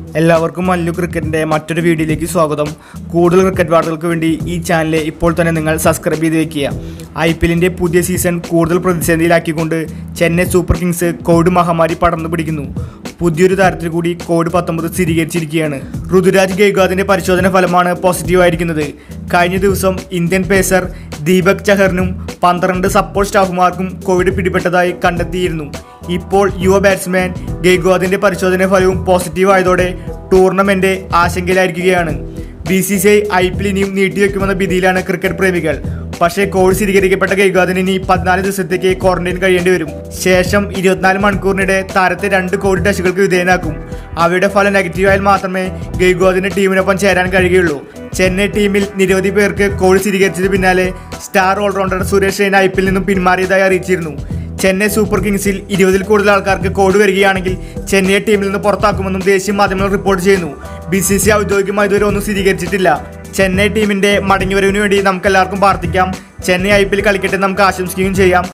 എല്ലാവർക്കും മല്ലു ക്രിക്കറ്റിൻ്റെ മറ്റൊരു വീഡിയോയിലേക്ക് സ്വാഗതം കൂടുതൽ ക്രിക്കറ്റ് വാർത്തകൾക്ക് വേണ്ടി ഈ ചാനൽ ഇപ്പോൾ തന്നെ നിങ്ങൾ സബ്സ്ക്രൈബ് ചെയ്ത് വെക്കുക ഐ പി എല്ലിൻ്റെ പുതിയ സീസൺ കൂടുതൽ പ്രതിസന്ധിയിലാക്കിക്കൊണ്ട് ചെന്നൈ സൂപ്പർ കിങ്സ് കോവിഡ് മഹാമാരി പടർന്നു പിടിക്കുന്നു പുതിയൊരു താരത്തിൽ കൂടി കോവിഡ് പത്തൊമ്പത് സ്ഥിരീകരിച്ചിരിക്കുകയാണ് ഋതുരാജ് ഗെയ്ഗാദിന്റെ പരിശോധന ഫലമാണ് പോസിറ്റീവ് ആയിരിക്കുന്നത് കഴിഞ്ഞ ദിവസം ഇന്ത്യൻ പേസർ ദീപക് ചഹറിനും പന്ത്രണ്ട് സപ്പോർട്ട് സ്റ്റാഫുമാർക്കും കോവിഡ് പിടിപെട്ടതായി കണ്ടെത്തിയിരുന്നു ഇപ്പോൾ യുവ ബാറ്റ്സ്മാൻ ഗെയ്ഗോദിന്റെ പരിശോധന ഫലവും പോസിറ്റീവ് ആയതോടെ ടൂർണമെന്റ് ആശങ്കയിലായിരിക്കുകയാണ് B C C C I I P L നീട്ടിവെക്കുമെന്ന ഭീതിയിലാണ് ക്രിക്കറ്റ് പ്രേമികൾ പക്ഷേ കോവിഡ് സ്ഥിരീകരിക്കപ്പെട്ട ഗെയ്ഗാദിന് ഇനി പതിനാല് ദിവസത്തേക്ക് ക്വാറന്റൈൻ കഴിയേണ്ടി വരും ശേഷം ഇരുപത്തിനാല് മണിക്കൂറിനിടെ താരത്തെ രണ്ട് കോവിഡ് ടെസ്റ്റുകൾക്ക് വിധേയനാക്കും അവയുടെ ഫലം നെഗറ്റീവ് ആയാൽ മാത്രമേ ഗെയ്ഗോദിന്റെ ടീമിനൊപ്പം ചേരാൻ കഴിയുകയുള്ളൂ ചെന്നൈ ടീമിൽ നിരവധി പേർക്ക് കോവിഡ് സ്ഥിരീകരിച്ചതിന് പിന്നാലെ star all-rounder Suresh Raina I P എല്ലിൽ നിന്നും പിന്മാറിയതായി അറിയിച്ചിരുന്നു ചെന്നൈ സൂപ്പർ കിങ്സിൽ ഇരുപതിൽ കൂടുതൽ ആൾക്കാർക്ക് കോഡ് വരികയാണെങ്കിൽ ചെന്നൈ ടീമിൽ നിന്ന് പുറത്താക്കുമെന്നും ദേശീയ മാധ്യമങ്ങൾ റിപ്പോർട്ട് ചെയ്യുന്നു ബി സി സി ഔദ്യോഗികമായി ഇതുവരെ ഒന്നും സ്ഥിരീകരിച്ചിട്ടില്ല ചെന്നൈ ടീമിന്റെ മടങ്ങിവരവിന് വേണ്ടി നമുക്ക് എല്ലാവർക്കും പ്രാർത്ഥിക്കാം ചെന്നൈ ഐ പി എൽ കളിക്കട്ടെ നമുക്ക് ആശംസിക്കുകയും ചെയ്യാം